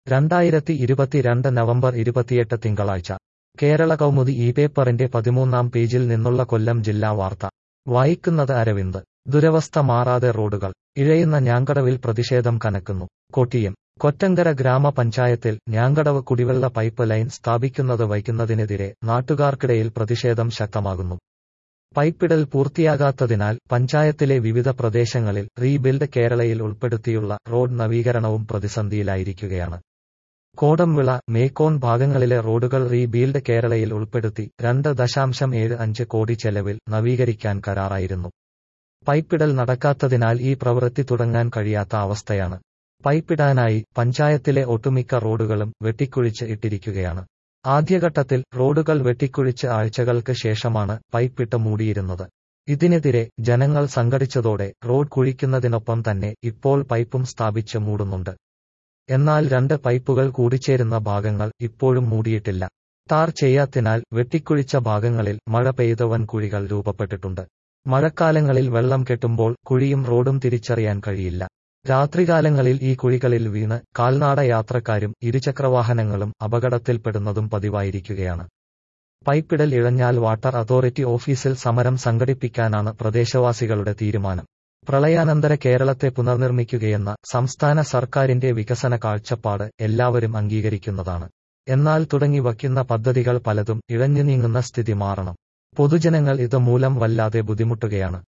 രണ്ടായിരത്തി ഇരുപത്തിരണ്ട് നവംബർ ഇരുപത്തിയെട്ട് തിങ്കളാഴ്ച കേരള കൗമുദി ഈ പേപ്പറിന്റെ പതിമൂന്നാം പേജിൽ നിന്നുള്ള കൊല്ലം ജില്ലാ വാർത്ത വായിക്കുന്നത് അരവിന്ദ് ദുരവസ്ഥ മാറാതെ റോഡുകൾ ഇഴയുന്ന ഞാങ്കടവിൽ പ്രതിഷേധം കനക്കുന്നു കൊട്ടിയം കൊറ്റങ്കര ഗ്രാമപഞ്ചായത്തിൽ ഞാങ്കടവ് കുടിവെള്ള പൈപ്പ് ലൈൻ സ്ഥാപിക്കുന്നത് വയ്ക്കുന്നതിനെതിരെ നാട്ടുകാർക്കിടയിൽ പ്രതിഷേധം ശക്തമാകുന്നു പൈപ്പിടൽ പൂർത്തിയാകാത്തതിനാൽ പഞ്ചായത്തിലെ വിവിധ പ്രദേശങ്ങളിൽ റീബിൽഡ് കേരളയിൽ ഉൾപ്പെടുത്തിയുള്ള റോഡ് നവീകരണവും പ്രതിസന്ധിയിലായിരിക്കുകയാണ് കോടംവിള മേക്കോൺ ഭാഗങ്ങളിലെ റോഡുകൾ റീബീൽഡ് കേരളയിൽ ഉൾപ്പെടുത്തി രണ്ട് ദശാംശം ഏഴ് അഞ്ച് കോടി ചെലവിൽ നവീകരിക്കാൻ കരാറായിരുന്നു പൈപ്പിടൽ നടക്കാത്തതിനാൽ ഈ പ്രവൃത്തി തുടങ്ങാൻ കഴിയാത്ത അവസ്ഥയാണ് പൈപ്പിടാനായി പഞ്ചായത്തിലെ ഒട്ടുമിക്ക റോഡുകളും വെട്ടിക്കുഴിച്ച് ഇട്ടിരിക്കുകയാണ് ആദ്യഘട്ടത്തിൽ റോഡുകൾ വെട്ടിക്കുഴിച്ച് ആഴ്ചകൾക്ക് ശേഷമാണ് പൈപ്പിട്ട് മൂടിയിരുന്നത് ഇതിനെതിരെ ജനങ്ങൾ സംഘടിച്ചതോടെ റോഡ് കുഴിക്കുന്നതിനൊപ്പം തന്നെ ഇപ്പോൾ പൈപ്പും സ്ഥാപിച്ച് മൂടുന്നുണ്ട് എന്നാൽ രണ്ട് പൈപ്പുകൾ കൂടിച്ചേരുന്ന ഭാഗങ്ങൾ ഇപ്പോഴും മൂടിയിട്ടില്ല ടാർ ചെയ്യാത്തിനാൽ വെട്ടിക്കുഴിച്ച ഭാഗങ്ങളിൽ മഴ പെയ്ത വൻ കുഴികൾ രൂപപ്പെട്ടിട്ടുണ്ട് മഴക്കാലങ്ങളിൽ വെള്ളം കെട്ടുമ്പോൾ കുഴിയും റോഡും തിരിച്ചറിയാൻ കഴിയില്ല രാത്രികാലങ്ങളിൽ ഈ കുഴികളിൽ വീണ് കാൽനാട യാത്രക്കാരും ഇരുചക്രവാഹനങ്ങളും അപകടത്തിൽപ്പെടുന്നതും പതിവായിരിക്കുകയാണ് പൈപ്പിടൽ ഇഴഞ്ഞാൽ വാട്ടർ അതോറിറ്റി ഓഫീസിൽ സമരം സംഘടിപ്പിക്കാനാണ് പ്രദേശവാസികളുടെ തീരുമാനം പ്രളയാനന്തര കേരളത്തെ പുനർനിർമ്മിക്കുകയെന്ന സംസ്ഥാന സർക്കാരിന്റെ വികസന കാഴ്ചപ്പാട് എല്ലാവരും അംഗീകരിക്കുന്നതാണ് എന്നാൽ തുടങ്ങി വയ്ക്കുന്ന പദ്ധതികൾ പലതും ഇഴഞ്ഞു നീങ്ങുന്ന സ്ഥിതി മാറണം പൊതുജനങ്ങൾ ഇത് മൂലം വല്ലാതെ ബുദ്ധിമുട്ടുകയാണ്